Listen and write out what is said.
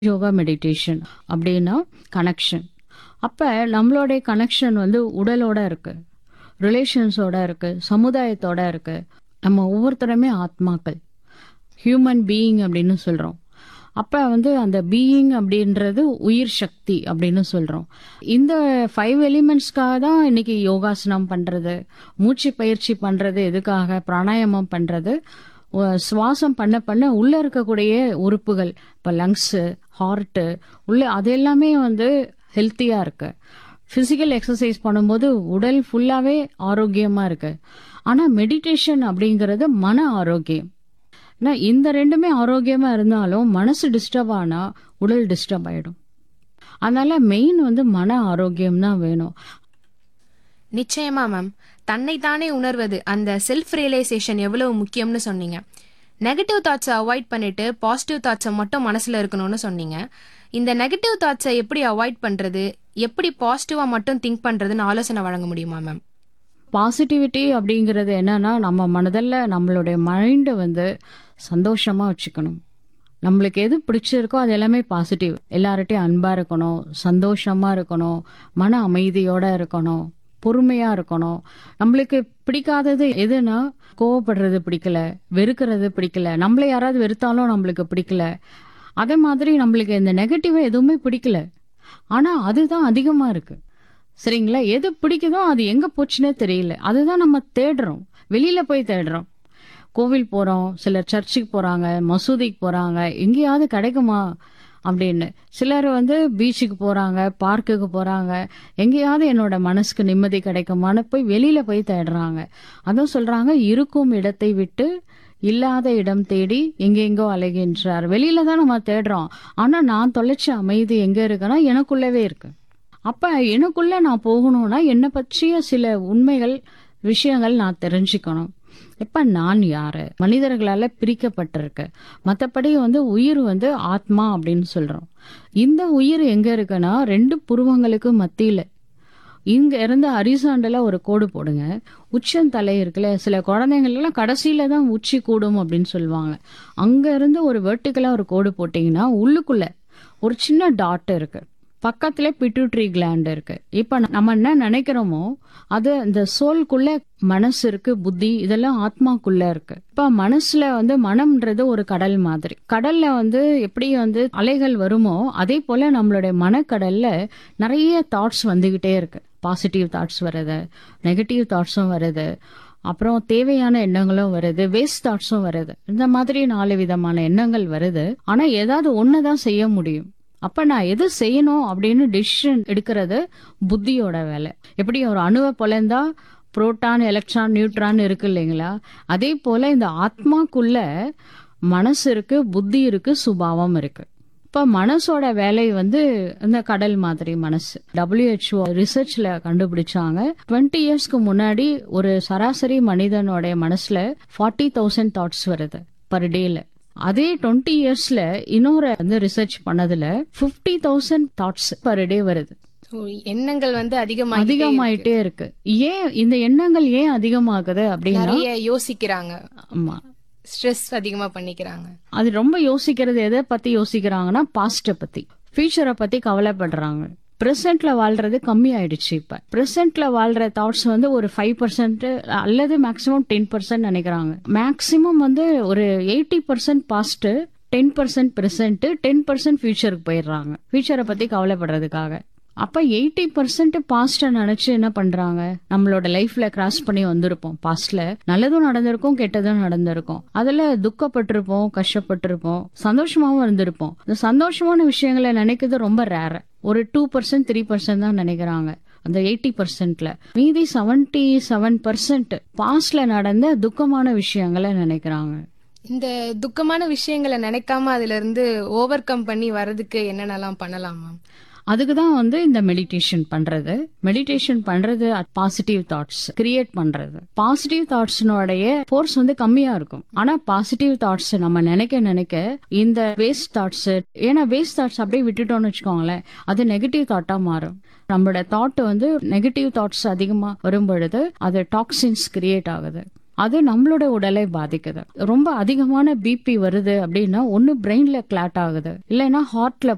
yoga meditation அப்படின்னா connection அப்போ நம்மளுடைய கனெக்ஷன் வந்து உடலோட இருக்கு ரிலேஷன்ஸோட இருக்கு சமுதாயத்தோட இருக்கு நம்ம ஒவ்வொருத்தருமே ஆத்மாக்கள் ஹியூமன் பீயிங் அப்படின்னு சொல்கிறோம் அப்போ வந்து அந்த பீயிங் அப்படின்றது உயிர் சக்தி அப்படின்னு சொல்கிறோம் இந்த ஃபைவ் எலிமெண்ட்ஸ்க்காக தான் இன்னைக்கு யோகாசனம் பண்ணுறது மூச்சு பயிற்சி பண்ணுறது எதுக்காக பிராணாயாமம் பண்ணுறது சுவாசம் பண்ண பண்ண உள்ளே இருக்கக்கூடிய உறுப்புகள் இப்போ லங்ஸு ஹார்ட்டு உள்ள அது எல்லாமே வந்து ஹெல்த்தியாக இருக்கு ஃபிசிக்கல் எக்ஸசைஸ் பண்ணும்போது உடல் ஃபுல்லாகவே ஆரோக்கியமாக இருக்கு ஆனால் மெடிடேஷன் அப்படிங்கிறது மன ஆரோக்கியம் ஏன்னா இந்த ரெண்டுமே ஆரோக்கியமாக இருந்தாலும் மனசு டிஸ்டர்ப் ஆனால் உடல் டிஸ்டர்ப் ஆகிடும் அதனால மெயின் வந்து மன ஆரோக்கியம் தான் வேணும் நிச்சயமா மேம் தன்னைத்தானே உணர்வது அந்த செல்ஃப் ரியலைசேஷன் எவ்வளவு முக்கியம்னு சொன்னீங்க நெகட்டிவ் தாட்ஸை அவாய்ட் பண்ணிட்டு பாசிட்டிவ் தாட்ஸை மட்டும் மனசுல இருக்கணும்னு சொன்னீங்க இந்த நெகட்டிவ் தாட்ஸை எப்படி அவாய்ட் பண்றது எப்படி பாசிட்டிவா மட்டும் திங்க் பண்றதுன்னு ஆலோசனை வழங்க முடியுமா மேம் பாசிட்டிவிட்டி அப்படிங்கிறது என்னன்னா நம்ம மனதில் நம்மளுடைய மைண்டை வந்து சந்தோஷமா வச்சுக்கணும் நம்மளுக்கு எது பிடிச்சிருக்கோ அது எல்லாமே பாசிட்டிவ் எல்லார்ட்டையும் அன்பா இருக்கணும் சந்தோஷமா இருக்கணும் மன அமைதியோட இருக்கணும் பொறுமையா இருக்கணும் நம்மளுக்கு பிடிக்காதது எதுனா கோவப்படுறது பிடிக்கல வெறுக்கிறது பிடிக்கல நம்மள யாராவது வெறுத்தாலும் நம்மளுக்கு பிடிக்கல அதே மாதிரி நம்மளுக்கு இந்த நெகட்டிவ் எதுவுமே பிடிக்கல ஆனா அதுதான் அதிகமா இருக்கு சரிங்களா எது பிடிக்குதோ அது எங்க போச்சுன்னே தெரியல அதுதான் நம்ம தேடுறோம் வெளியில போய் தேடுறோம் கோவில் போறோம் சிலர் சர்ச்சுக்கு போறாங்க மசூதிக்கு போறாங்க எங்கேயாவது கிடைக்குமா அப்படின்னு சிலர் வந்து பீச்சுக்கு போறாங்க பார்க்குக்கு போறாங்க எங்கேயாவது என்னோட மனசுக்கு நிம்மதி கிடைக்குமான்னு போய் வெளியில போய் தேடுறாங்க அதுவும் சொல்றாங்க இருக்கும் இடத்தை விட்டு இல்லாத இடம் தேடி எங்கெங்கோ அலைகின்றார் வெளியில தான் நம்ம தேடுறோம் ஆனா நான் தொலைச்ச அமைதி எங்க இருக்குன்னா எனக்குள்ளவே இருக்கு அப்ப எனக்குள்ள நான் போகணும்னா என்னை பற்றிய சில உண்மைகள் விஷயங்கள் நான் தெரிஞ்சுக்கணும் இப்ப நான் யாரு மனிதர்களால பிரிக்கப்பட்டிருக்கு மத்தபடி வந்து உயிர் வந்து ஆத்மா அப்படின்னு சொல்றோம் இந்த உயிர் எங்க இருக்குன்னா ரெண்டு புருவங்களுக்கு மத்தியில இங்க இருந்து அரிசாண்டல ஒரு கோடு போடுங்க உச்சந்தலை இருக்குல்ல சில குழந்தைங்கள் எல்லாம் கடைசியில தான் உச்சி கூடும் அப்படின்னு சொல்லுவாங்க அங்க இருந்து ஒரு வெர்டிக்கலா ஒரு கோடு போட்டீங்கன்னா உள்ளுக்குள்ள ஒரு சின்ன டாட் இருக்கு பக்கத்துல பிட்யூட்ரி கிளாண்ட் இருக்கு இப்ப நம்ம என்ன நினைக்கிறோமோ அது இந்த சோல்குள்ள மனசு இருக்கு புத்தி இதெல்லாம் ஆத்மாக்குள்ள இருக்கு இப்ப மனசுல வந்து மனம்ன்றது ஒரு கடல் மாதிரி கடல்ல வந்து எப்படி வந்து அலைகள் வருமோ அதே போல நம்மளுடைய மனக்கடல்ல நிறைய தாட்ஸ் வந்துகிட்டே இருக்கு பாசிட்டிவ் தாட்ஸ் வருது நெகட்டிவ் தாட்ஸும் வருது அப்புறம் தேவையான எண்ணங்களும் வருது வேஸ்ட் தாட்ஸும் வருது இந்த மாதிரி நாலு விதமான எண்ணங்கள் வருது ஆனா ஏதாவது ஒண்ணுதான் செய்ய முடியும் அப்ப நான் எது செய்யணும் அப்படின்னு டிசிஷன் எடுக்கிறது புத்தியோட வேலை எப்படி ஒரு அணுவை பொலந்தா புரோட்டான் எலக்ட்ரான் நியூட்ரான் இருக்கு இல்லைங்களா அதே போல இந்த ஆத்மாக்குள்ள மனசு இருக்கு புத்தி இருக்கு சுபாவம் இருக்கு இப்ப மனசோட வேலை வந்து இந்த கடல் மாதிரி மனசு டபிள்யூஹெச்ஓ ரிசர்ச்ல கண்டுபிடிச்சாங்க டுவெண்ட்டி இயர்ஸ்க்கு முன்னாடி ஒரு சராசரி மனிதனோட மனசுல ஃபார்ட்டி தௌசண்ட் தாட்ஸ் வருது பர் டேல அதே டுவெண்ட்டி இயர்ஸ்ல இன்னொரு வந்து ரிசர்ச் பண்ணதுல fifty thousand thoughts per day வருது So, எண்ணங்கள் வந்து அதிகமாக அதிகமாயிட்டே இருக்கு ஏன் இந்த எண்ணங்கள் ஏன் அதிகமாகுது அப்படின்னா நிறைய யோசிக்கிறாங்க ஆமா ஸ்ட்ரெஸ் அதிகமா பண்ணிக்கிறாங்க அது ரொம்ப யோசிக்கிறது எதை பத்தி யோசிக்கிறாங்கன்னா பாஸ்ட பத்தி ஃபியூச்சரை பத்தி கவலைப்படுறாங்க பிரசன்ட்ல வாழ்றது கம்மி ஆயிடுச்சு இப்ப பிரசன்ட்ல வாழ்ற தாட்ஸ் வந்து ஒரு ஃபைவ் பர்சன்ட் அல்லது மேக்சிமம் டென் பர்சன்ட் நினைக்கிறாங்க மேக்சிமம் வந்து ஒரு eighty percent past ten percent present ten percent ஃபியூச்சருக்கு போயிடுறாங்க ஃபியூச்சரை பத்தி கவலைப்படுறதுக்காக அப்ப எயிட்டி பர்சன்ட் பாஸ்ட நினைச்சு என்ன பண்றாங்க நம்மளோட லைஃப்ல கிராஸ் பண்ணி வந்திருப்போம் பாஸ்ட்ல நல்லதும் நடந்திருக்கும் கெட்டதும் நடந்திருக்கும் அதுல துக்கப்பட்டிருப்போம் கஷ்டப்பட்டிருப்போம் சந்தோஷமாவும் இருந்திருப்போம் இந்த சந்தோஷமான விஷயங்களை நினைக்கிறது ரொம்ப ரேர் ஒரு டூ பர்சன்ட் த்ரீ பர்சன்ட் தான் நினைக்கிறாங்க அந்த எயிட்டி பர்சன்ட்ல மீதி செவன்டி செவன் பர்சன்ட் பாஸ்ட்ல நடந்த துக்கமான விஷயங்களை நினைக்கிறாங்க இந்த துக்கமான விஷயங்களை நினைக்காம அதுல இருந்து ஓவர் கம் பண்ணி வர்றதுக்கு என்னென்னலாம் பண்ணலாம் மேம் அதுக்கு தான் வந்து இந்த மெடிடேஷன் பண்றது மெடிடேஷன் பண்றது பாசிட்டிவ் தாட்ஸ் கிரியேட் பண்றது பாசிட்டிவ் தாட்ஸ்னுடைய ஃபோர்ஸ் வந்து கம்மியா இருக்கும் ஆனா பாசிட்டிவ் தாட்ஸ் நம்ம நினைக்க நினைக்க இந்த வேஸ்ட் தாட்ஸ் ஏன்னா வேஸ்ட் தாட்ஸ் அப்படியே விட்டுட்டோம்னு வச்சுக்கோங்களேன் அது நெகட்டிவ் தாட்டா மாறும் நம்மளோட தாட் வந்து நெகட்டிவ் தாட்ஸ் அதிகமா வரும் பொழுது அது டாக்ஸின்ஸ் கிரியேட் ஆகுது அது நம்மளோட உடலை பாதிக்குது ரொம்ப அதிகமான பிபி வருது அப்படின்னா ஒன்னு பிரெயின்ல கிளாட் ஆகுது இல்லைன்னா ஹார்ட்ல